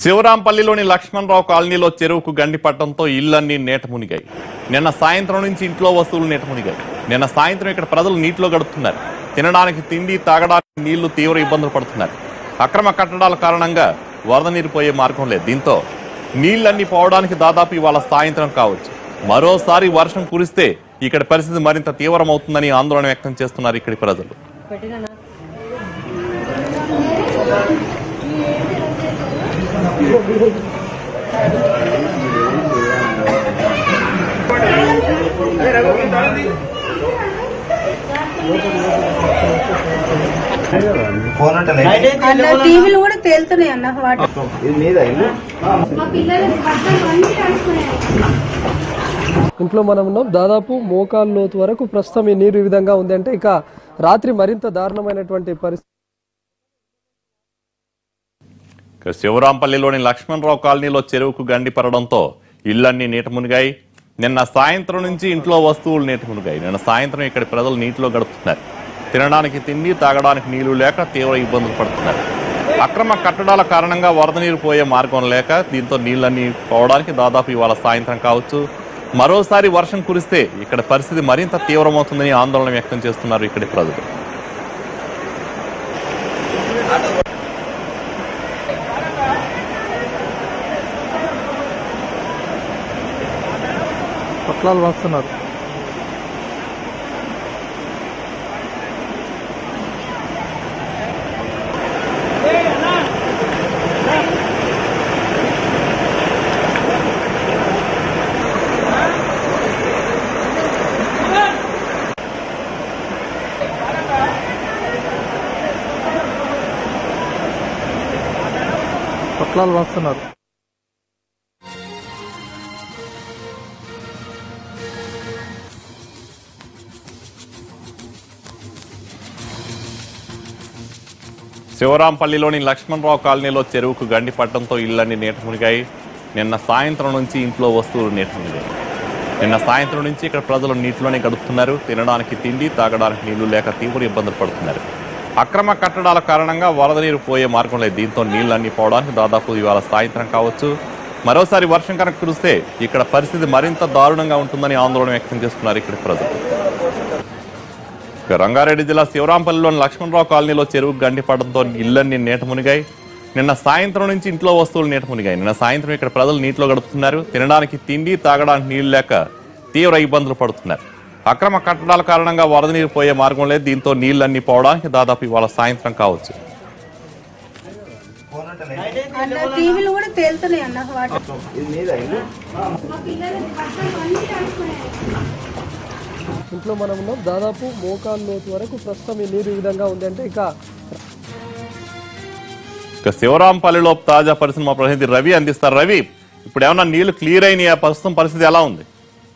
శివరాంపల్లిలోని లక్ష్మణరావు కాలనీలో చెరువుకు గండిపట్టడంతో ఇళ్లన్నీ నీట మునిగాయి నిన్న సాయంత్రం నుంచి ఇంట్లో వస్తువులు నీట మునిగాయి నిన్న సాయంత్రం ఇక్కడ ప్రజలు నీటిలో గడుపుతున్నారు తినడానికి తిండి తాగడానికి నీళ్లు తీవ్ర ఇబ్బందులు పడుతున్నారు అక్రమ కట్టడాల కారణంగా వరద నీరు పోయే మార్గం లేదు దీంతో నీళ్లన్నీ పోవడానికి దాదాపు ఇవాళ సాయంత్రం కావచ్చు మరోసారి వర్షం కురిస్తే ఇక్కడ పరిస్థితి మరింత తీవ్రమవుతుందని ఆందోళన వ్యక్తం చేస్తున్నారు ఇక్కడి ప్రజలు ఫోన్ అంటే అన్న టీవీలు కూడా తేలుతున్నాయి అన్న వాటర్ ఇది మీద ఇల్లు మా పిల్లలు బట్టలు అన్ని తడుచుకున్నాయి ఇంట్లో మనం ఉన్నాం దాదాపు మోకాలు లోతు వరకు ప్రస్తుతం ఈ నీరు ఈ విధంగా ఉంది అంటే ఇక రాత్రి మరింత దారుణమైనటువంటి పరిస్థితి ఇక శివరాంపల్లిలోని లక్ష్మణరావు కాలనీలో చెరువుకు గండి పడడంతో ఇళ్లన్నీ నీట మునిగాయి నిన్న సాయంత్రం నుంచి ఇంట్లో వస్తువులు నీట మునిగాయి నిన్న సాయంత్రం ఇక్కడ ప్రజలు నీటిలో గడుపుతున్నారు తినడానికి తిండి తాగడానికి నీళ్లు లేక తీవ్ర ఇబ్బందులు పడుతున్నారు అక్రమ కట్టడాల కారణంగా వరద నీరు పోయే మార్గం లేక దీంతో నీళ్ళన్నీ పోవడానికి దాదాపు ఇవాళ సాయంత్రం కావచ్చు మరోసారి వర్షం కురిస్తే ఇక్కడ పరిస్థితి మరింత తీవ్రమవుతుందని ఆందోళన వ్యక్తం చేస్తున్నారు ఇక్కడి ప్రజలు పట్లాలు వస్తున్నారు పట్లాలు వస్తున్నారు శివరాంపల్లిలోని లక్ష్మణరావు కాలనీలో చెరువుకు గండి పట్టడంతో ఇళ్లన్నీ నీట మునిగాయి నిన్న సాయంత్రం నుంచి ఇంట్లో వస్తువులు నీట మునిగాయి నిన్న సాయంత్రం నుంచి ఇక్కడ ప్రజలు నీటిలోనే గడుపుతున్నారు తినడానికి తిండి తాగడానికి నీళ్లు లేక తీవ్ర ఇబ్బందులు పడుతున్నారు అక్రమ కట్టడాల కారణంగా వరద నీరు పోయే మార్గం లేదు దీంతో నీళ్ళన్నీ పోవడానికి దాదాపు ఇవాళ సాయంత్రం కావచ్చు మరోసారి వర్షం కనుక కురిస్తే ఇక్కడ పరిస్థితి మరింత దారుణంగా ఉంటుందని ఆందోళన వ్యక్తం చేస్తున్నారు ఇక్కడ ప్రజలు ఇక రంగారెడ్డి జిల్లా శివరాంపల్లిలోని లక్ష్మణరావు కాలనీలో చెరువు గండి పడడంతో ఇళ్లన్నీ నీట మునిగాయి నిన్న సాయంత్రం నుంచి ఇంట్లో వస్తువులు నీట మునిగాయి నిన్న సాయంత్రం ఇక్కడ ప్రజలు నీటిలో గడుపుతున్నారు తినడానికి తిండి తాగడానికి నీళ్లు లేక తీవ్ర ఇబ్బందులు పడుతున్నారు అక్రమ కట్టడాల కారణంగా వరద నీరు పోయే మార్గం లేదు దీంతో నీళ్లన్నీ పోవడానికి దాదాపు ఇవాళ సాయంత్రం కావచ్చు ఫోన్ అంటే అన్న టీవీలు కూడా తేలుతున్నాయి అన్న వాటర్ ఇది మీద ఇల్లు మా పిల్లలు బట్టలు అన్ని తడుచుకున్నాయి ఇంట్లో మనం ఉన్నాం దాదాపు మోకాలు లోతు వరకు ప్రస్తుతం ఈ నీరు ఈ విధంగా ఉంది అంటే ఇక ఇక శివరాంపల్లిలో తాజా పరిస్థితి మా ప్రతినిధి రవి అందిస్తారు రవి ఇప్పుడు ఏమన్నా నీళ్లు క్లియర్ అయినాయి ప్రస్తుతం పరిస్థితి ఎలా ఉంది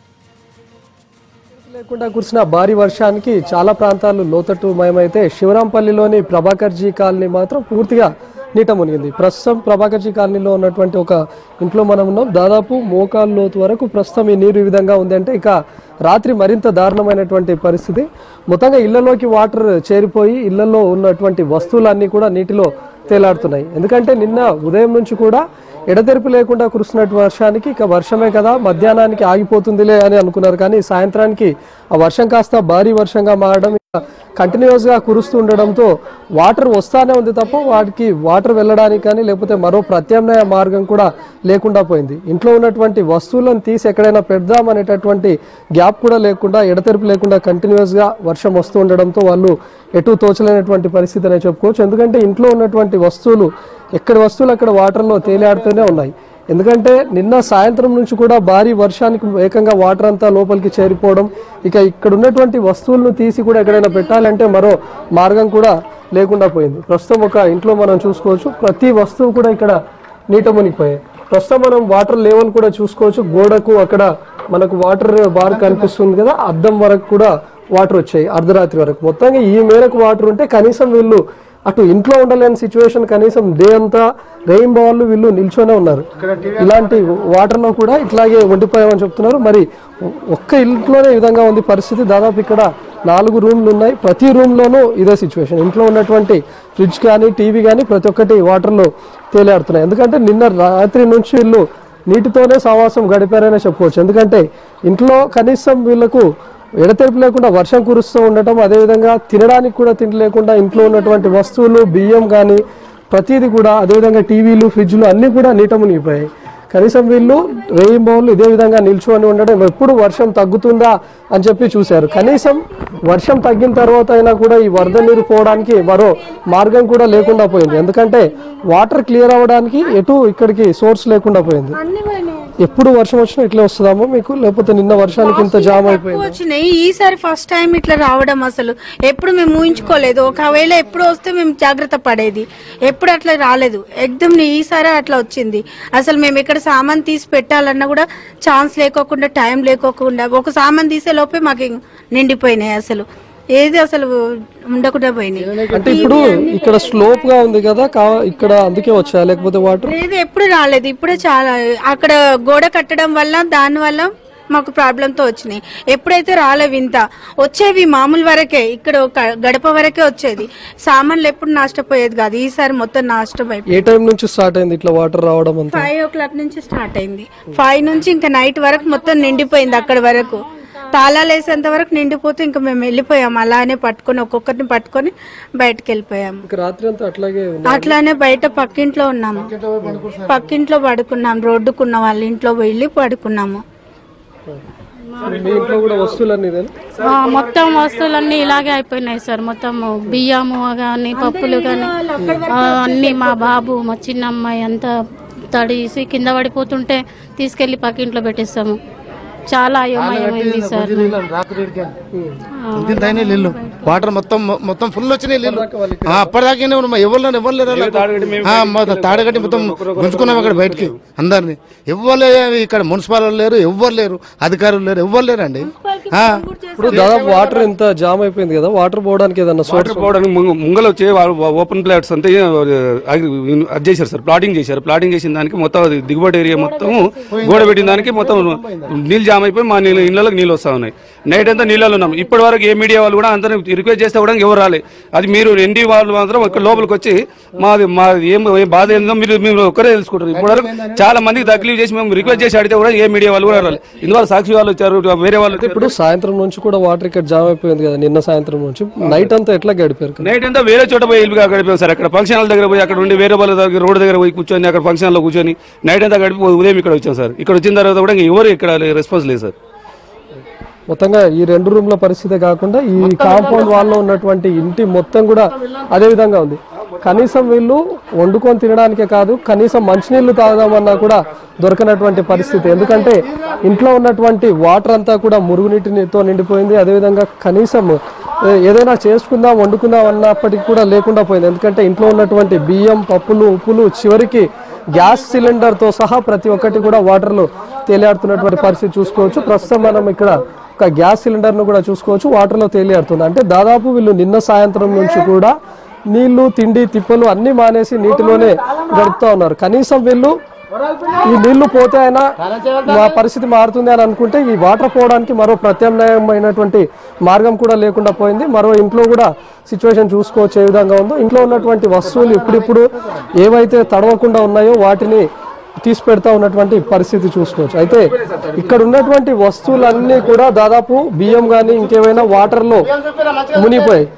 లేకుండా కురిసిన భారీ వర్షానికి చాలా ప్రాంతాలు లోతట్టు మయమైతే శివరాంపల్లిలోని ప్రభాకర్జీ కాలనీ మాత్రం పూర్తిగా నీట మునిగింది ప్రస్తుతం ప్రభాకర్జీ కాలనీలో ఉన్నటువంటి ఒక ఇంట్లో మనం ఉన్నాం దాదాపు మోకాలు లోతు వరకు ప్రస్తుతం ఈ నీరు ఈ విధంగా ఉంది అంటే ఇక రాత్రి మరింత దారుణమైనటువంటి పరిస్థితి మొత్తంగా ఇళ్లలోకి వాటర్ చేరిపోయి ఇళ్లలో ఉన్నటువంటి వస్తువులన్నీ కూడా నీటిలో తేలాడుతున్నాయి ఎందుకంటే నిన్న ఉదయం నుంచి కూడా ఎడతెరిపి లేకుండా కురుస్తున్నట్టు వర్షానికి ఇక వర్షమే కదా మధ్యాహ్నానికి ఆగిపోతుందిలే అని అనుకున్నారు కానీ సాయంత్రానికి ఆ వర్షం కాస్త భారీ వర్షంగా మారడం కంటిన్యూస్ గా కురుస్తూ ఉండడంతో వాటర్ వస్తానే ఉంది తప్ప వాటికి వాటర్ వెళ్ళడానికి కానీ లేకపోతే మరో ప్రత్యామ్నాయ మార్గం కూడా లేకుండా పోయింది ఇంట్లో ఉన్నటువంటి వస్తువులను తీసి ఎక్కడైనా పెడదాం అనేటటువంటి గ్యాప్ కూడా లేకుండా ఎడతెరిపి లేకుండా కంటిన్యూస్ గా వర్షం వస్తూ ఉండడంతో వాళ్ళు ఎటు తోచలేనటువంటి పరిస్థితి అనే చెప్పుకోవచ్చు ఎందుకంటే ఇంట్లో ఉన్నటువంటి వస్తువులు ఎక్కడి వస్తువులు అక్కడ వాటర్లో తేలియాడుతూనే ఉన్నాయి ఎందుకంటే నిన్న సాయంత్రం నుంచి కూడా భారీ వర్షానికి ఏకంగా వాటర్ అంతా లోపలికి చేరిపోవడం ఇక ఇక్కడ ఉన్నటువంటి వస్తువులను తీసి కూడా ఎక్కడైనా పెట్టాలంటే మరో మార్గం కూడా లేకుండా పోయింది ప్రస్తుతం ఒక ఇంట్లో మనం చూసుకోవచ్చు ప్రతి వస్తువు కూడా ఇక్కడ నీట మునిగిపోయాయి ప్రస్తుతం మనం వాటర్ లెవెల్ కూడా చూసుకోవచ్చు గోడకు అక్కడ మనకు వాటర్ బార్ కనిపిస్తుంది కదా అద్దం వరకు కూడా వాటర్ వచ్చాయి అర్ధరాత్రి వరకు మొత్తంగా ఈ మేరకు వాటర్ ఉంటే కనీసం వీళ్ళు అటు ఇంట్లో ఉండలేని సిచ్యువేషన్ కనీసం డే అంతా రెయిన్ బాల్ వీళ్ళు నిల్చొనే ఉన్నారు ఇలాంటి వాటర్ లో కూడా ఇట్లాగే ఉండిపోయామని చెప్తున్నారు మరి ఒక్క ఇంట్లోనే ఈ విధంగా ఉంది పరిస్థితి దాదాపు ఇక్కడ నాలుగు రూమ్లు ఉన్నాయి ప్రతి రూమ్ లోనూ ఇదే సిచ్యువేషన్ ఇంట్లో ఉన్నటువంటి ఫ్రిడ్జ్ కానీ టీవీ కానీ ప్రతి ఒక్కటి వాటర్ లో తేలియాడుతున్నాయి ఎందుకంటే నిన్న రాత్రి నుంచి వీళ్ళు నీటితోనే సావాసం గడిపారనే చెప్పుకోవచ్చు ఎందుకంటే ఇంట్లో కనీసం వీళ్ళకు ఎడతెరిపి లేకుండా వర్షం కురుస్తూ ఉండటం అదేవిధంగా తినడానికి కూడా తిండి లేకుండా ఇంట్లో ఉన్నటువంటి వస్తువులు బియ్యం కానీ ప్రతిదీ కూడా అదేవిధంగా టీవీలు ఫ్రిడ్జ్లు అన్నీ కూడా నీట మునిగిపోయాయి కనీసం వీళ్ళు రేయి బౌల్ ఇదే విధంగా నిల్చుకొని ఉండడం ఎప్పుడు వర్షం తగ్గుతుందా అని చెప్పి చూశారు కనీసం వర్షం తగ్గిన తర్వాత అయినా కూడా ఈ వరద నీరు పోవడానికి మరో మార్గం కూడా లేకుండా పోయింది ఎందుకంటే వాటర్ క్లియర్ అవ్వడానికి ఎటు ఇక్కడికి సోర్స్ లేకుండా పోయింది అన్ని పోయినాయి ఎప్పుడు వర్షం వచ్చినా ఇట్లా వస్తుందామో మీకు లేకపోతే నిన్న వర్షానికి ఇంత జామ్ అయిపోయింది వచ్చినాయి ఈసారి ఫస్ట్ టైం ఇట్లా రావడం అసలు ఎప్పుడు మేము ఊహించుకోలేదు ఒకవేళ ఎప్పుడు వస్తే మేము జాగ్రత్త పడేది ఎప్పుడు అట్లా రాలేదు ఎగ్దమ్ ఈసారి అట్లా వచ్చింది అసలు మేము ఇక్కడ సామాన్ తీసి పెట్టాలన్నా కూడా ఛాన్స్ లేకోకుండా టైం లేకోకుండా ఒక సామాన్ తీసే లోపే మాకు ఇంక నిండిపోయినాయి అసలు ఏది అసలు ఉండకుండా పోయినాయి అంటే ఇప్పుడు ఇక్కడ స్లోప్ గా ఉంది కదా కా- ఇక్కడ అందుకే వచ్చా లేకపోతే వాటర్ లేదు ఎప్పుడు రాలేదు ఇప్పుడే చాలా అక్కడ గోడ కట్టడం వల్ల దాని వల్ల మాకు ప్రాబ్లంతో వచ్చినాయి ఎప్పుడైతే రాలేవి ఇంత వచ్చేవి మామూలు వరకే ఇక్కడ ఒక గడప వరకే వచ్చేది సామాన్లు ఎప్పుడు నష్టపోయేది కాదు ఈసారి మొత్తం నష్టం అయిపోయింది ఏ టైం నుంచి స్టార్ట్ అయింది ఇట్లా వాటర్ రావడం అంతా ఫైవ్ ఓ క్లాక్ నుంచి స్టార్ట్ అయింది ఫైవ్ నుంచి ఇంకా నైట్ వరకు మొత్తం నిండిపోయింది అక్కడ వరకు తాళాలు వేసేంత వరకు నిండిపోతే ఇంకా మేము వెళ్ళిపోయాం అలానే పట్టుకొని ఒక్కొక్కరిని పట్టుకొని బయటకు వెళ్ళిపోయాము ఇక రాత్రి అంతా అట్లాగే ఉంది అట్లానే బయట పక్కింట్లో ఉన్నాము పక్కింట్లో పడుకున్నాం రోడ్డుకున్న వాళ్ళ ఇంట్లో వెళ్ళి పడుకున్నాము మీ ఇంట్లో కూడా వస్తువులన్నీ ఇదేనా? ఆ, మొత్తం వస్తువులన్నీ ఇలాగే అయిపోయినాయి సార్ మొత్తం బియ్యము కానీ పప్పులు కానీ అన్ని మా బాబు మా చిన్న అమ్మాయి అంతా తడిసి కింద పడిపోతుంటే తీసుకెళ్లి పక్కింట్లో పెట్టేస్తాము చాలా అయోమయమైంది సార్ ఇంతైనా నీళ్ళు వాటర్ మొత్తం మొత్తం ఫుల్ వచ్చినాయి నీళ్ళు ఆ, అప్పటిదాకానే ఉన్నాం ఎవరు ఎవరు లేరు ఆ, మొత్తం తాడగట్టి మొత్తం గుంజుకున్నాం అక్కడ బయటికి అందరిని ఎవ్వరు లేరు ఇక్కడ మున్సిపల్ వాళ్ళు లేరు ఎవ్వరు లేరు అధికారులు లేరు ఎవ్వరు లేరండి ఆ, ఇప్పుడు దాదాపు వాటర్ ఇంత జామ్ అయిపోయింది కదా వాటర్ పోవడానికి ఏదన్నా సోర్స్ వాటర్ పోవడానికి ముంగ- ముంగలు వచ్చి వాళ్ళు ఓపెన్ ప్లాట్స్ అంతా అగ్రి- అది చేశారు సార్ ప్లాటింగ్ చేశారు ప్లాటింగ్ చేసిన దానికి మొత్తం అది దిగుబడి ఏరియా మొత్తం గోడ పెట్టిన దానికి మొత్తం నీళ్ళు జామ్ అయిపోయి మా నీళ్ళు ఇళ్ళకి నీళ్ళు వస్తా ఉన్నాయి నైట్ అంతా నీళ్ళలో ఉన్నాం ఇప్పటి వరకు ఏ మీడియా వాళ్ళు కూడా అందరూ రిక్వెస్ట్ చేస్తే కూడా ఎవరు రాలే అది మీరు ఎన్డీ వాళ్ళు మాత్రం ఇక్కడ లోపలికి వచ్చి మాది మా ఏం ఏం బాధ ఏందో మీరు మీరు ఒక్కరే తెలుసుకుంటారు ఇప్పటి వరకు చాలా మందికి తక్లీఫ్ చేసి మేము రిక్వెస్ట్ చేసి అడిగితే కూడా ఏ మీడియా వాళ్ళు కూడా రాలేదు ఇందువల్ల సాక్షి వాళ్ళు వచ్చారు వేరే వాళ్ళు వచ్చారు. ఇప్పుడు సాయంత్రం నుంచి కూడా వాటర్ ఇక్కడ జామ్ అయిపోయింది కదా నిన్న సాయంత్రం నుంచి నైట్ అంతా ఎట్లా గడిపారు కదా? నైట్ అంతా వేరే చోట పోయి వెళ్ళి గడిపాం సార్ అక్కడ ఫంక్షన్ హాల్ దగ్గర పోయి అక్కడ ఉండి వేరే వాళ్ళ దగ్గర రోడ్ దగ్గర పోయి కూర్చొని అక్కడ ఫంక్షన్ హాల్లో కూర్చొని నైట్ అంతా గడిపి ఉదయం ఇక్కడ వచ్చాం సార్ ఇక్కడ వచ్చిన తర్వాత కూడా ఇంకా ఎవరు ఇక్కడ రెస్పాన్స్ లేదు సార్ మొత్తంగా ఈ రెండు రూమ్ల పరిస్థితే కాకుండా ఈ కాంపౌండ్ వాళ్ళలో ఉన్నటువంటి ఇంటి మొత్తం కూడా అదే విధంగా ఉంది కనీసం వీళ్ళు వండుకొని తినడానికే కాదు కనీసం మంచినీళ్లు తాగుదామన్నా కూడా దొరకనటువంటి పరిస్థితి ఎందుకంటే ఇంట్లో ఉన్నటువంటి వాటర్ అంతా కూడా మురుగునీటితో నిండిపోయింది అదేవిధంగా కనీసం ఏ- ఏదైనా చేసుకుందాం వండుకుందాం అన్నప్పటికీ కూడా లేకుండా పోయింది ఎందుకంటే ఇంట్లో ఉన్నటువంటి బియ్యం పప్పులు ఉప్పులు చివరికి గ్యాస్ సిలిండర్తో సహా ప్రతి ఒక్కటి కూడా వాటర్లో తేలియాడుతున్నటువంటి పరిస్థితి చూసుకోవచ్చు ప్రస్తుతం మనం ఇక్కడ ఒక గ్యాస్ సిలిండర్ను కూడా చూసుకోవచ్చు వాటర్లో తేలియాడుతుంది అంటే దాదాపు వీళ్ళు నిన్న సాయంత్రం నుంచి కూడా నీళ్లు తిండి తిప్పలు అన్ని మానేసి నీటిలోనే గడుపుతా ఉన్నారు కనీసం వీళ్ళు ఈ నీళ్లు పోతే అయినా మా పరిస్థితి మారుతుంది అని అనుకుంటే ఈ వాటర్ పోవడానికి మరో ప్రత్యామ్నాయమైనటువంటి మార్గం కూడా లేకుండా పోయింది మరో ఇంట్లో కూడా సిచ్యువేషన్ చూసుకోవచ్చు ఏ విధంగా ఉందో ఇంట్లో ఉన్నటువంటి వస్తువులు ఇప్పుడిప్పుడు ఏవైతే తడవకుండా ఉన్నాయో వాటిని తీసి పెడతా ఉన్నటువంటి పరిస్థితి చూసుకోవచ్చు అయితే ఇక్కడ ఉన్నటువంటి వస్తువులన్నీ కూడా దాదాపు బియ్యం కానీ ఇంకేమైనా వాటర్లో మునిగిపోయాయి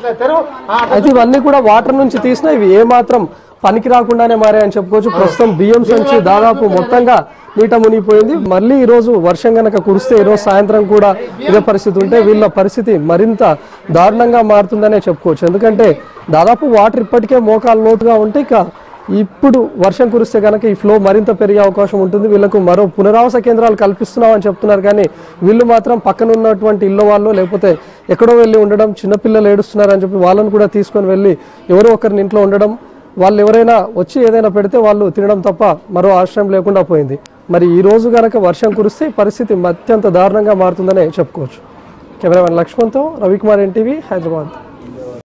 అయితే ఇవన్నీ కూడా వాటర్ నుంచి తీసిన ఇవి ఏమాత్రం పనికి రాకుండానే మారాయని చెప్పుకోవచ్చు ప్రస్తుతం బియ్యం సంచి దాదాపు మొత్తంగా నీట మునిగిపోయింది మళ్ళీ ఈ రోజు వర్షం గనక కురిస్తే ఈ రోజు సాయంత్రం కూడా ఇదే పరిస్థితి ఉంటే వీళ్ళ పరిస్థితి మరింత దారుణంగా మారుతుందనే చెప్పుకోవచ్చు ఎందుకంటే దాదాపు వాటర్ ఇప్పటికే మోకాలు లోతుగా ఉంటే ఇక ఇప్పుడు వర్షం కురిస్తే కనుక ఈ ఫ్లో మరింత పెరిగే అవకాశం ఉంటుంది వీళ్ళకు మరో పునరావాస కేంద్రాలు కల్పిస్తున్నామని చెప్తున్నారు కానీ వీళ్ళు మాత్రం పక్కన ఉన్నటువంటి ఇళ్ళ వాళ్ళు లేకపోతే ఎక్కడో వెళ్ళి ఉండడం చిన్నపిల్లలు ఏడుస్తున్నారని చెప్పి వాళ్ళని కూడా తీసుకొని వెళ్ళి ఎవరో ఒకరిని ఇంట్లో ఉండడం వాళ్ళు ఎవరైనా వచ్చి ఏదైనా పెడితే వాళ్ళు తినడం తప్ప మరో ఆశ్రయం లేకుండా పోయింది మరి ఈ రోజు గనక వర్షం కురిస్తే ఈ పరిస్థితి అత్యంత దారుణంగా మారుతుందనే చెప్పుకోవచ్చు కెమెరామెన్ లక్ష్మణ్తో రవికుమార్ ఎన్టీవీ హైదరాబాద్